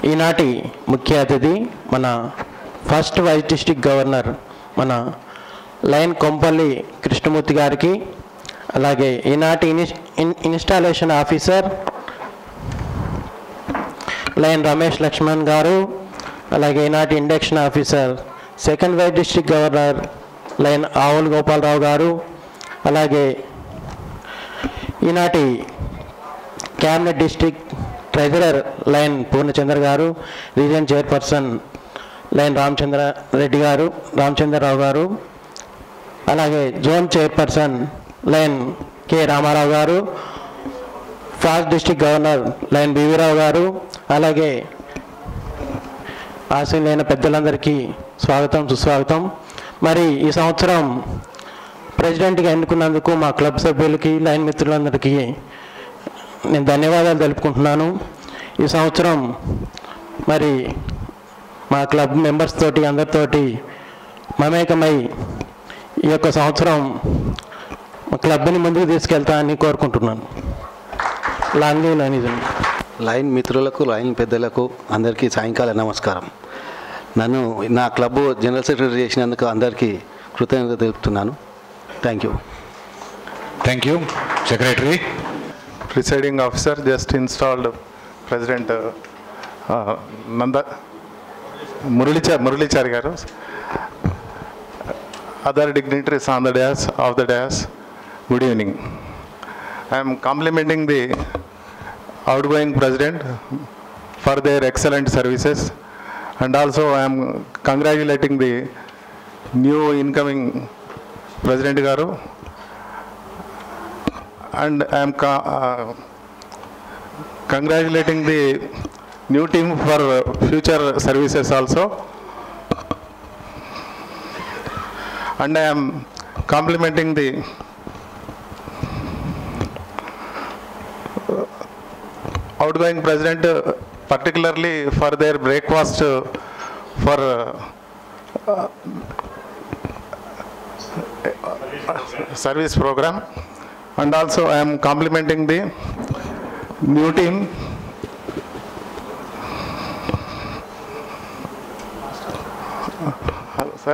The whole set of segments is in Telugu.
ఈనాటి ముఖ్య అతిథి మన ఫస్ట్ వైస్ డిస్టిక్ గవర్నర్ మన లైన్ కొంపల్లి కృష్ణమూర్తి గారికి అలాగే ఈనాటి ఇనిస్ ఇన్ installation officer Lion Ramesh Lakshman గారు అలాగే ఈనాటి induction officer second vice district governor Lion Avul Gopalarao గారు అలాగే ఈనాటి cabinet district treasurer Lion Purnachandra గారు region chairperson Lion Ramachandra Reddy గారు రామచంద్రరావు గారు అలాగే zone chairperson Lion K Ramarao గారు past district governor Lion BV Rao గారు అలాగే ఆశీలైన పెద్దలందరికీ స్వాగతం సుస్వాగతం మరి ఈ సంవత్సరం ప్రెసిడెంట్గా ఎన్నుకున్నందుకు మా క్లబ్ సభ్యులకి లైన్ మిత్రులందరికీ నేను ధన్యవాదాలు తెలుపుకుంటున్నాను ఈ సంవత్సరం మరి మా క్లబ్ మెంబర్స్ తోటి అందరితోటి మమేకమై ఈ యొక్క సంవత్సరం మా క్లబ్ని ముందుకు తీసుకెళ్తానని కోరుకుంటున్నాను లాంగ్ లీవ్ లైనిజం లైన్ మిత్రులకు లైన్ పెద్దలకు అందరికీ సాయంకాల నమస్కారం నన్ను నా క్లబ్ జనరల్ సెక్రటరీ చేసినందుకు అందరికీ కృతజ్ఞత తెలుపుతున్నాను thank you thank you secretary presiding officer just installed President uh, uh, Nanda Muralichar Muralichar garu. Other dignitaries on the dais of the dais. Good evening. I am complimenting the outgoing president for their excellent services, and also I am congratulating the new incoming president garu and I am co- uh, congratulating the new team for uh, future services also. And I am complimenting the uh, outgoing president uh, particularly for their breakfast uh, for uh, uh, service program and also I am complimenting the new team. Hello, sir.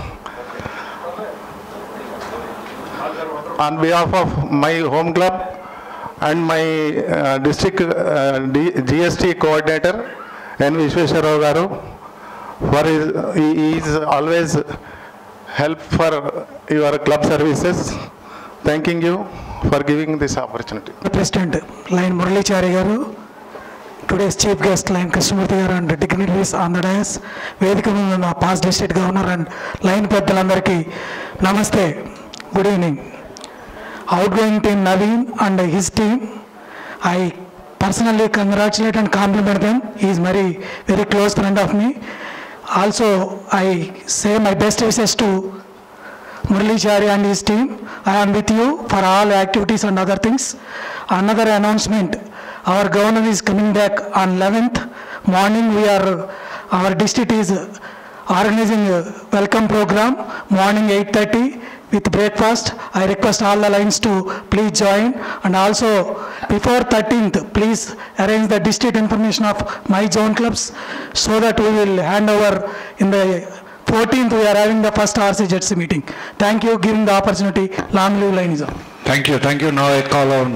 On behalf of my home club and my uh, district uh, D- GST coordinator, N. Vishweswarao Garu, for his, he he is always help for your club services. Thanking you for giving this opportunity. President Lion Muralichari గారు today's chief guest line Krishnamurthy గారు and dignitaries on the dais వేదిక మీద ఉన్న past district governor and Lion పెద్దలందరికీ namaste good evening outgoing team Naveen and his team I personally congratulate and compliment them is very very close friend of me also I say my best wishes to Muralichari and his team. I am with you for all activities and other things. Another announcement, our governor is coming back on 11th morning. We are, our district is organizing a welcome program, morning 8:30 with breakfast. I request all the lines to please join. And also, before 13th, please arrange the district information of my zone clubs so that we will hand over in the 14th, we are having the first RCJC meeting. Thank you, giving the opportunity. Long live Lainism. Thank you thank you now I call on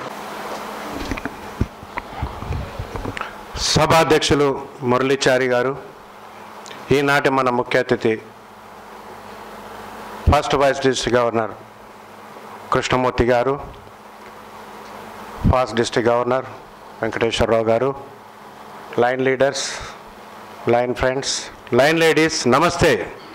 సభాధ్యక్షులు మురళీచారి గారు ఈనాటి మన ముఖ్య అతిథి first vice district governor Krishnamurthy గారు ఫాస్ట్ డిస్ట్రిక్ట్ గవర్నర్ వెంకటేశ్వరరావు గారు Lion leaders Lion friends Lion ladies namaste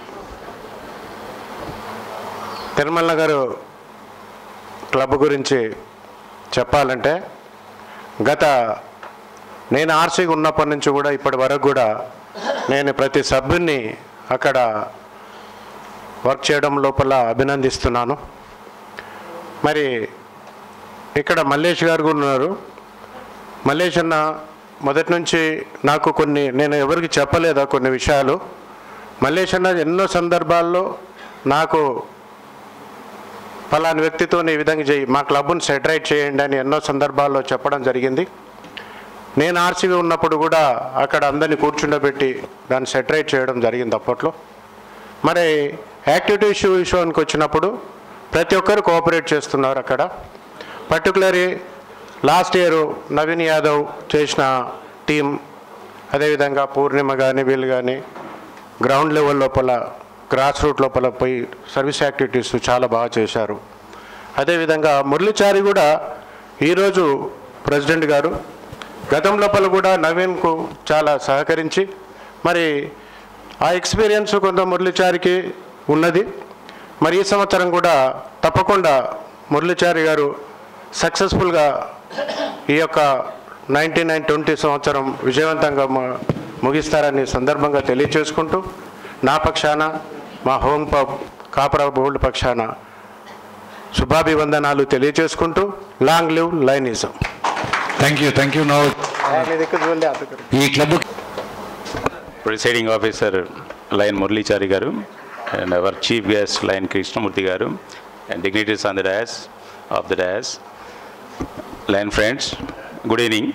Tirumala గారు క్లబ్ గురించి చెప్పాలంటే గత నేను ఆర్సీగా ఉన్నప్పటి నుంచి కూడా ఇప్పటి వరకు కూడా నేను ప్రతి సభ్యుని అక్కడ వర్క్ చేయడం లోపల అభినందిస్తున్నాను మరి ఇక్కడ మల్లేష్ గారు కూడా ఉన్నారు మల్లేష్ అన్న మొదటి నుంచి నాకు కొన్ని నేను ఎవరికి చెప్పలేదా కొన్ని విషయాలు మల్లేష్ అన్న ఎన్నో సందర్భాల్లో నాకు ఫలాని వ్యక్తితో ఈ విధంగా చేయి మా క్లబ్ను సెటరైట్ చేయండి అని ఎన్నో సందర్భాల్లో చెప్పడం జరిగింది నేను ఆర్సీబీ ఉన్నప్పుడు కూడా అక్కడ అందరినీ కూర్చుండబెట్టి దాన్ని సెటరేట్ చేయడం జరిగింది అప్పట్లో మరి యాక్టివిటీ ఇష్యూ విషయానికి వచ్చినప్పుడు ప్రతి ఒక్కరు కోఆపరేట్ చేస్తున్నారు అక్కడ particularly last year Naveen Yadav చేసిన టీం అదేవిధంగా పూర్ణిమ కానీ వీళ్ళు కానీ గ్రౌండ్ లెవెల్ లోపల గ్రాస్ రూట్ లోపల పోయి సర్వీస్ యాక్టివిటీస్ చాలా బాగా చేశారు అదేవిధంగా మురళిచారి కూడా ఈరోజు ప్రెసిడెంట్ గారు గతం లోపల కూడా నవీన్కు చాలా సహకరించి మరి ఆ ఎక్స్పీరియన్స్ కొంత మురళిచారికి ఉన్నది మరి ఈ సంవత్సరం కూడా తప్పకుండా మురళిచారి గారు సక్సెస్ఫుల్గా ఈ యొక్క నైన్టీ నైన్ ట్వంటీ సంవత్సరం విజయవంతంగా ము- ముగిస్తారని సందర్భంగా తెలియచేసుకుంటూ నా పక్షాన మా హోమ్ పబ్ కాపరా బోల్డ్ పక్షాన శుభాభివందనాలు తెలియచేసుకుంటూ long live Lionism thank you thank you now ఈ club presiding officer lion Muralichari garu and our chief guest line Krishnamurthy గారు and dignitaries on the dais of the dais lion friends good evening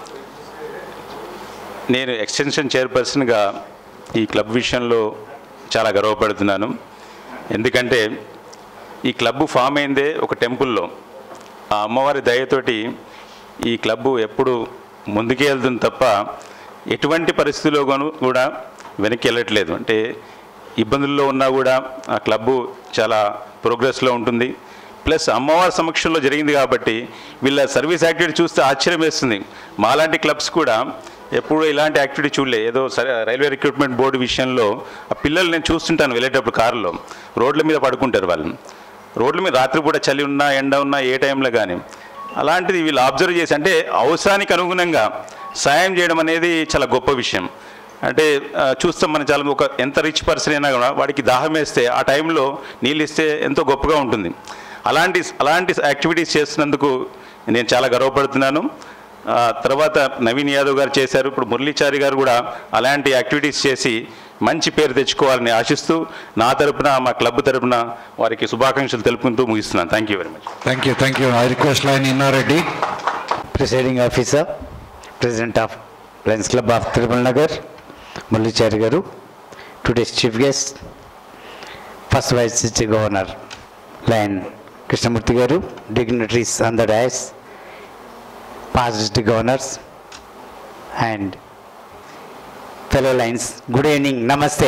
నేను ఎక్స్టెన్షన్ చైర్పర్సన్గా ఈ క్లబ్ విషయంలో చాలా గర్వపడుతున్నాను ఎందుకంటే ఈ క్లబ్ ఫామ్ అయిందే ఒక టెంపుల్లో ఆ అమ్మవారి దయతోటి ఈ క్లబ్బు ఎప్పుడు ముందుకే వెళ్తుంది తప్ప ఎటువంటి పరిస్థితుల్లో గాను- కూడా వెనక్కి వెళ్ళట్లేదు అంటే ఇబ్బందుల్లో ఉన్నా కూడా ఆ క్లబ్బు చాలా ప్రోగ్రెస్లో ఉంటుంది ప్లస్ అమ్మవారి సమక్షంలో జరిగింది కాబట్టి వీళ్ళ సర్వీస్ యాక్టివిటీ చూస్తే ఆశ్చర్యం వేస్తుంది మాలాంటి క్లబ్స్ కూడా ఎప్పుడు ఇలాంటి యాక్టివిటీ చూడలే ఏదో సరే రైల్వే రిక్రూట్మెంట్ బోర్డు విషయంలో ఆ పిల్లలు నేను చూస్తుంటాను వెళ్ళేటప్పుడు కారులో రోడ్ల మీద పడుకుంటారు వాళ్ళు రోడ్ల మీద రాత్రిపూట చలి ఉన్నా ఎండ ఉన్నా ఏ టైంలో కానీ అలాంటిది వీళ్ళు అబ్జర్వ్ చేసి అంటే అవసరానికి అనుగుణంగా సాయం చేయడం అనేది చాలా గొప్ప విషయం అంటే ఆ, చూస్తాం మనం చాలా ఒక ఎంత రిచ్ పర్సన్ అయినా కూడా వాడికి దాహం వేస్తే ఆ టైంలో నీళ్ళు ఇస్తే ఎంతో గొప్పగా ఉంటుంది అలాంటి అలాంటి యాక్టివిటీస్ చేస్తున్నందుకు నేను చాలా గర్వపడుతున్నాను ఆ, తర్వాత నవీన్ యాదవ్ గారు చేశారు ఇప్పుడు మురళీచారి గారు కూడా అలాంటి యాక్టివిటీస్ చేసి మంచి పేరు తెచ్చుకోవాలని ఆశిస్తూ నా తరపున మా క్లబ్ తరపున వారికి శుభాకాంక్షలు తెలుపుకుంటూ ముగిస్తున్నాను thank you very much thank you thank you I request lion Innareddy presiding officer president of lions club of Tirumala Nagar Muralichari గారు today's chief guest first vice district governor lion Krishnamurthy garu dignitaries on the dais past district governors and fellow lions good evening నమస్తే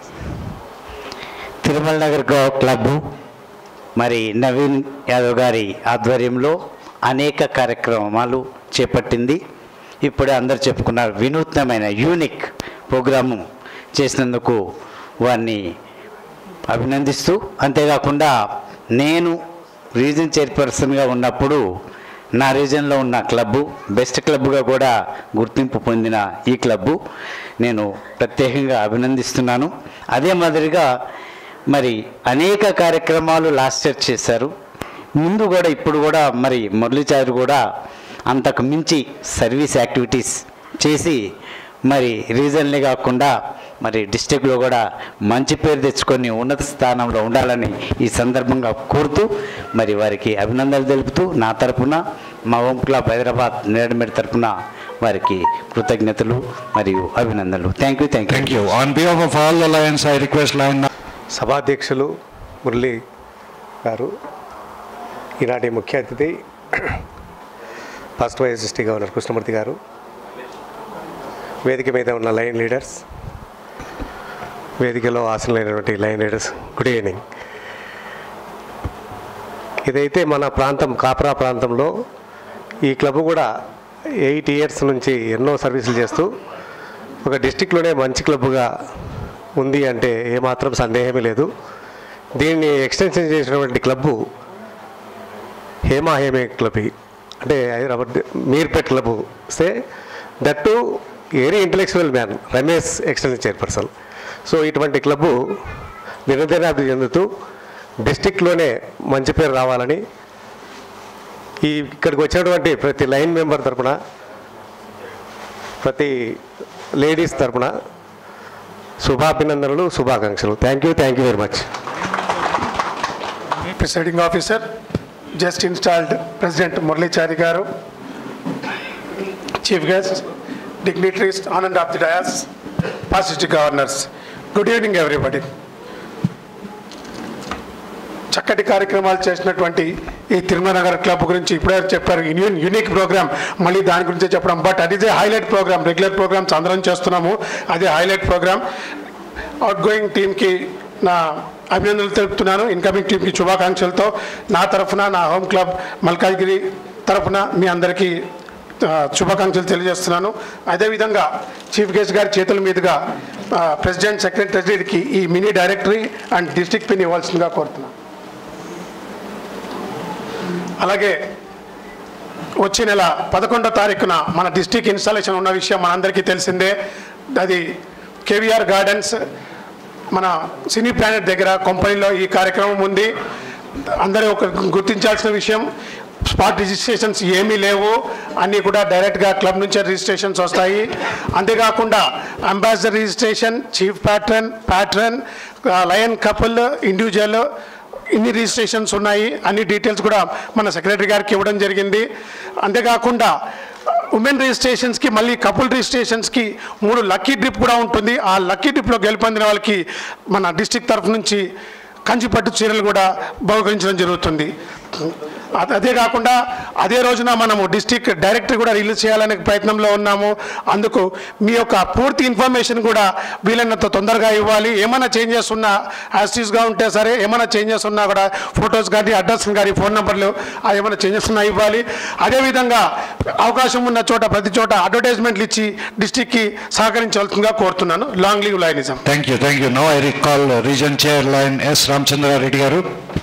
తిరుమల నగర్ గో క్లబ్ మరి నవీన్ యాదవ్ గారి ఆధ్వర్యంలో అనేక కార్యక్రమాలు చేపట్టింది ఇప్పుడే అందరు చెప్పుకున్నారు వినూత్నమైన యూనిక్ ప్రోగ్రాము చేసినందుకు వారిని అభినందిస్తూ అంతేకాకుండా నేను రీజన్ చైర్పర్సన్గా ఉన్నప్పుడు నా రీజన్లో ఉన్న క్లబ్బు బెస్ట్ క్లబ్గా కూడా గుర్తింపు పొందిన ఈ క్లబ్బు నేను ప్రత్యేకంగా అభినందిస్తున్నాను అదే మాదిరిగా మరి అనేక కార్యక్రమాలు లాస్ట్ ఇయర్ చేశారు ముందు కూడా ఇప్పుడు కూడా మరి మురళీచారి కూడా అంతకు మించి సర్వీస్ యాక్టివిటీస్ చేసి మరి రీజన్లే కాకుండా మరి డిస్టిక్లో కూడా మంచి పేరు తెచ్చుకొని ఉన్నత స్థానంలో ఉండాలని ఈ సందర్భంగా కోరుతూ మరి వారికి అభినందనలు తెలుపుతూ నా తరపున మా హోమ్ క్లబ్ హైదరాబాద్ నేరడమేడ్ తరపున వారికి కృతజ్ఞతలు మరియు అభినందనలు thank you thank thank you on behalf of all the lions I request lion సభాధ్యక్షులు మురళి గారు ఈనాటి ముఖ్య అతిథి first vice district governor Krishnamurthy garu వేదిక మీద ఉన్న లైన్ లీడర్స్ వేదికలో ఆసనలైనటువంటి లైన్ లీడర్స్ గుడ్ ఈవినింగ్ ఇదైతే మన ప్రాంతం కాపరా ప్రాంతంలో ఈ క్లబ్ కూడా ఎయిట్ ఇయర్స్ నుంచి ఎన్నో సర్వీసులు చేస్తూ ఒక డిస్టిక్లోనే మంచి క్లబ్గా ఉంది అంటే ఏమాత్రం సందేహమే లేదు దీన్ని ఎక్స్టెన్షన్ చేసినటువంటి క్లబ్బు హేమా హేమే క్లబ్ అంటే Hyderabad Meerpet club say that to very intellectual man Ramesh extension chairperson so ఇటువంటి క్లబ్బు దినదినాభివృద్ధి చెందుతూ డిస్టిక్లోనే మంచి పేరు రావాలని ఈ ఇక్కడికి వచ్చినటువంటి ప్రతి లైన్ మెంబర్ తరపున ప్రతి లేడీస్ తరపున శుభాభినందనలు శుభాకాంక్షలు thank you thank you very much presiding officer just installed president Muralichari garu chief guests, dignitaries, on and off the dais, past district governors. Good evening, everybody. చక్కటి కార్యక్రమాలు చేసినటువంటి ఈ తిరుమల నగర్ క్లబ్ గురించి ఇప్పుడే చెప్పారు యూనియన్ యూనిక్ ప్రోగ్రామ్ మళ్ళీ దాని గురించే చెప్పడం బట్ అది ఇదే హైలైట్ ప్రోగ్రామ్ రెగ్యులర్ ప్రోగ్రామ్స్ అందరం చేస్తున్నాము అదే హైలైట్ ప్రోగ్రామ్ అవుట్ గోయింగ్ టీమ్కి నా అభినందనలు తెలుపుతున్నాను ఇన్కమింగ్ టీంకి శుభాకాంక్షలతో నా తరఫున నా హోమ్ క్లబ్ మల్కాజ్గిరి తరఫున మీ అందరికీ ఆ, శుభాకాంక్షలు తెలియజేస్తున్నాను అదేవిధంగా చీఫ్ గెస్ట్ గారి చేతుల మీదుగా ఆ, ప్రెసిడెంట్ సెక్రటరీకి ఈ mini directory and district pin ఇవ్వాల్సిందిగా కోరుతున్నాను అలాగే వచ్చే నెల పదకొండో తారీఖున మన డిస్ట్రిక్ట్ ఇన్స్టాలేషన్ ఉన్న విషయం మనందరికీ తెలిసిందే అది కేవీఆర్ గార్డెన్స్ మన సినీ ప్లానెట్ దగ్గర కంపెనీలో ఈ కార్యక్రమం ఉంది అందరూ ఒక గుర్తించాల్సిన విషయం స్పాట్ రిజిస్ట్రేషన్స్ ఏమీ లేవు అన్నీ కూడా డైరెక్ట్గా క్లబ్ నుంచే రిజిస్ట్రేషన్స్ వస్తాయి అంతేకాకుండా ambassador registration chief patron patron lion couple individual ఇన్ని రిజిస్ట్రేషన్స్ ఉన్నాయి అన్ని డీటెయిల్స్ కూడా మన సెక్రటరీ గారికి ఇవ్వడం జరిగింది అంతేకాకుండా ఉమెన్ రిజిస్ట్రేషన్స్కి మళ్ళీ కపుల్ రిజిస్ట్రేషన్స్కి మూడు లక్కీ డ్రిప్ కూడా ఉంటుంది ఆ లక్కీ డ్రిప్లో గెలుపొందిన వాళ్ళకి మన డిస్టిక్ తరఫు నుంచి కంచిపట్టు చీరలు కూడా బహుకరించడం జరుగుతుంది అద- అదే కాకుండా అదే రోజున మనము డిస్టిక్ డైరెక్టర్ కూడా రిలీజ్ చేయాలనే ప్రయత్నంలో ఉన్నాము అందుకు మీ యొక్క పూర్తి ఇన్ఫర్మేషన్ కూడా వీలైనంత తొందరగా ఇవ్వాలి ఏమైనా చేంజెస్ ఉన్నా యాస్టీస్గా ఉంటే సరే ఏమైనా చేంజెస్ ఉన్నా కూడా ఫొటోస్ కానీ అడ్రస్ కానీ ఫోన్ నెంబర్లు అది ఏమైనా చేంజెస్ ఉన్నా ఇవ్వాలి అదేవిధంగా అవకాశం ఉన్న చోట ప్రతి చోట అడ్వర్టైజ్మెంట్లు ఇచ్చి డిస్టిక్కి సహకరించవలసిందిగా కోరుతున్నాను long live Lionism Thank you, thank you. Now I recall uh, Region Chair Line S. Ramchandra Reddy garu.